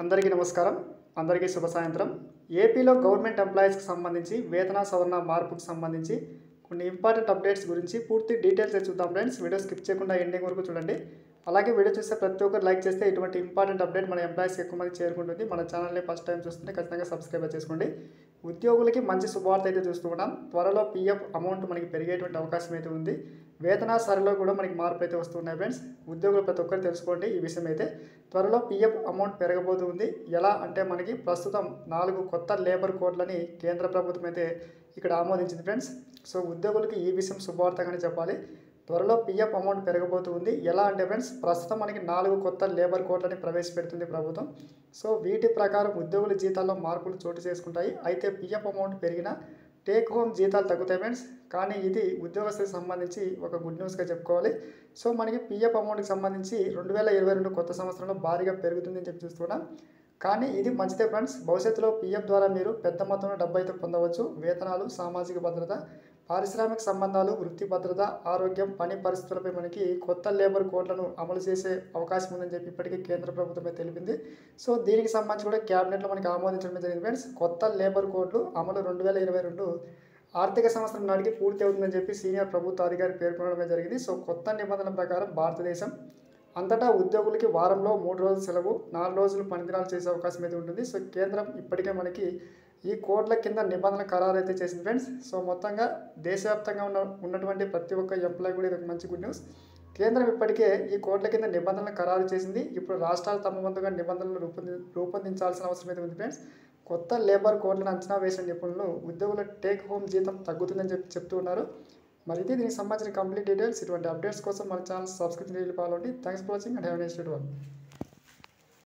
అందరికీ నమస్కారం అందరికీ శుభ సాయంత్రం ఏపీలో గవర్నమెంట్ ఎంప్లాయీస్కి సంబంధించి వేతన సవరణ మార్పుకు సంబంధించి కొన్ని ఇంపార్టెంట్ అప్డేట్స్ గురించి పూర్తి డీటెయిల్స్ చూద్దాం ఫ్రెండ్స్ వీడియో స్కిప్ చేయకుండా ఎండింగ్ వరకు చూడండి అలాగే వీడియో చూస్తే ప్రతి ఒక్కరు లైక్ చేస్తే ఇటువంటి ఇంపార్టెంట్ అప్డేట్ మన ఎంప్లాయీస్కి ఎక్కువ మంది చేరుకుంటుంది మన ఛానల్ని ఫస్ట్ టైం చూస్తుంటే ఖచ్చితంగా సబ్స్క్రైబ్ చేసుకోండి ఉద్యోగులకి మంచి శుభవార్త అయితే చూస్తూ ఉన్నాం త్వరలో పీఎఫ్ అమౌంట్ మనకి పెరిగేటువంటి అవకాశం అయితే ఉంది వేతన సరలో కూడా మనకి మార్పులు అయితే వస్తున్నాయి ఫ్రెండ్స్ ఉద్యోగులు ప్రతి ఒక్కరు తెలుసుకోండి ఈ విషయం అయితే త్వరలో పీఎఫ్ అమౌంట్ పెరగబోతుంది ఎలా అంటే మనకి ప్రస్తుతం నాలుగు కొత్త లేబర్ కోడ్లని కేంద్ర ప్రభుత్వం అయితే ఇక్కడ ఆమోదించింది ఫ్రెండ్స్ సో ఉద్యోగులకి ఈ విషయం శుభవార్తగానే చెప్పాలి త్వరలో పీఎఫ్ అమౌంట్ పెరగబోతుంది ఎలా అంటే ఫ్రెండ్స్ ప్రస్తుతం మనకి నాలుగు కొత్త లేబర్ కోడ్లని ప్రవేశపెడుతుంది ప్రభుత్వం సో వీటి ప్రకారం ఉద్యోగుల జీతాల్లో మార్పులు చోటు చేసుకుంటాయి అయితే పీఎఫ్ అమౌంట్ పెరిగినా టేక్ హోమ్ జీతాలు తగ్గుతాయి ఫ్రెండ్స్ కానీ ఇది ఉద్యోగస్తులకు సంబంధించి ఒక గుడ్ న్యూస్గా చెప్పుకోవాలి సో మనకి పీఎఫ్ అమౌంట్కి సంబంధించి రెండు వేల ఇరవై రెండు కొత్త సంవత్సరంలో భారీగా పెరుగుతుందని చెప్పి చూస్తున్నాం కానీ ఇది మంచిదే ఫ్రెండ్స్ భవిష్యత్తులో పీఎఫ్ ద్వారా మీరు పెద్ద మొత్తంలో డబ్బు అయితే పొందవచ్చు వేతనాలు సామాజిక భద్రత పారిశ్రామిక సంబంధాలు వృత్తి భద్రత ఆరోగ్యం పని పరిస్థితులపై మనకి కొత్త లేబర్ కోడ్లను అమలు చేసే అవకాశం ఉందని చెప్పి ఇప్పటికీ కేంద్ర ప్రభుత్వమే తెలిపింది సో దీనికి సంబంధించి కూడా క్యాబినెట్లో మనకి ఆమోదించడం జరిగింది ఫ్రెండ్స్ కొత్త లేబర్ కోడ్లు అమలు రెండు వేల ఇరవై రెండు ఆర్థిక సంవత్సరం నాటికి పూర్తి అవుతుందని చెప్పి సీనియర్ ప్రభుత్వ అధికారి పేర్కొనడమే జరిగింది సో కొత్త నిబంధనల ప్రకారం భారతదేశం అంతటా ఉద్యోగులకి వారంలో మూడు రోజులు సెలవు నాలుగు రోజులు పనిదినాలు చేసే అవకాశం అయితే ఉంటుంది సో కేంద్రం ఇప్పటికే మనకి ఈ కోడ్ల కింద నిబంధనల ఖరారు అయితే చేసింది ఫ్రెండ్స్ సో మొత్తంగా దేశవ్యాప్తంగా ఉన్న ఉన్నటువంటి ప్రతి ఒక్క ఎంప్లాయ్ కూడా ఇది ఒక మంచి గుడ్ న్యూస్ కేంద్రం ఇప్పటికే ఈ కోడ్ల కింద నిబంధనలు ఖరారు చేసింది ఇప్పుడు రాష్ట్రాలు తమ వంతుగా నిబంధనలు రూపొంది రూపొందించాల్సిన అవసరం అయితే ఉంది ఫ్రెండ్స్ కొత్త లేబర్ కోడ్లను అంచనా వేసిన నిపుణులు ఉద్యోగుల టేక్ హోమ్ జీతం తగ్గుతుందని చెప్పి చెప్తూ ఉన్నారు మరి ఇది దీనికి సంబంధించిన కంప్లీట్ డీటెయిల్స్ ఇటువంటి అప్డేట్స్ కోసం మన ఛానల్ సబ్స్క్రిప్షన్ చేయాలి thanks for watching and have next one